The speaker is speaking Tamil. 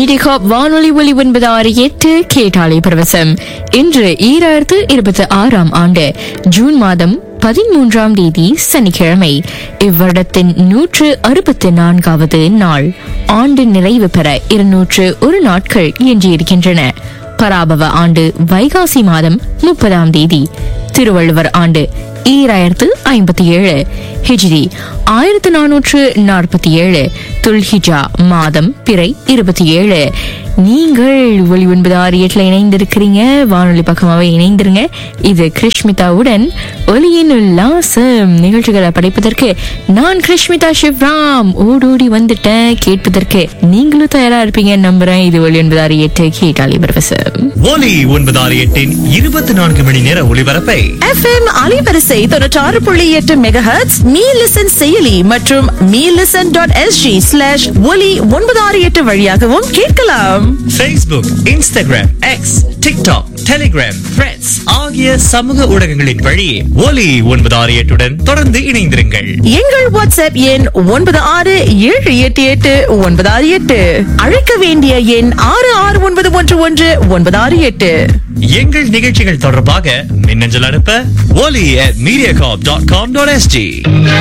மீடிகாப் வானொலி ஒலி ஒன்பது ஆறு எட்டு கேட்டாளி பிரவசம் இன்று ஈராயிரத்து இருபத்தி ஆறாம் ஆண்டு ஜூன் மாதம் பதிமூன்றாம் தேதி சனிக்கிழமை இவ்வருடத்தின் நூற்று அறுபத்தி நான்காவது நாள் ஆண்டு நிறைவு பெற இருநூற்று ஒரு நாட்கள் எஞ்சியிருக்கின்றன பராபவ ஆண்டு வைகாசி மாதம் முப்பதாம் தேதி திருவள்ளுவர் ஆண்டு ஈராயிரத்து ஐம்பத்தி ஏழு ஹிஜ்ரி ஆயிரத்து நானூற்று நாற்பத்தி ஏழு துல்ஹிஜா மாதம் பிறை இருபத்தி ஏழு நீங்கள் ஒளி ஒன்பது ஆறு எட்டுல இணைந்திருக்கிறீங்க வானொலி பக்கமாவே இணைந்திருங்க இது கிருஷ்மிதாவுடன் ஒலியின் உல்லாசம் நிகழ்ச்சிகளை படைப்பதற்கு நான் கிருஷ்மிதா சிவ்ராம் ஓடோடி வந்துட்டேன் கேட்பதற்கு நீங்களும் தயாரா இருப்பீங்க நம்புறேன் இது ஒளி ஒன்பது ஆறு எட்டு கேட்டாளி பிரவசம் ஒலி ஒன்பது ஆறு எட்டின் இருபத்தி நான்கு மணி நேர ஒளிபரப்பை எஃப்எம் அலைவரிசை தொண்ணூற்றாறு புள்ளி எட்டு மெகாஹெட்ஸ் மீ லிசன் செயலி மற்றும் meListen dot SG slash ஒலி ஒன்பது ஆறு எட்டு வழியாகவும் கேட்கலாம் Facebook, Instagram, X, TikTok, Telegram, Threads ஆகிய சமூக ஊடகங்களின் வழி ஒலி ஒன்பது ஆறு எட்டுடன் தொடர்ந்து இணைந்திருங்கள் எங்கள் வாட்ஸ்அப் எண் ஒன்பது ஆறு ஏழு எட்டு எட்டு ஒன்பது ஆறு எட்டு அழைக்க வேண்டிய எண் ஆறு ஆறு ஒன்பது ஒன்று ஒன்று ஒன்பது ஆறு எட்டு எங்கள் நிகழ்ச்சிகள் தொடர்பாக மின்னஞ்சல் அனுப்ப ஒலி at mediacorp.com.sg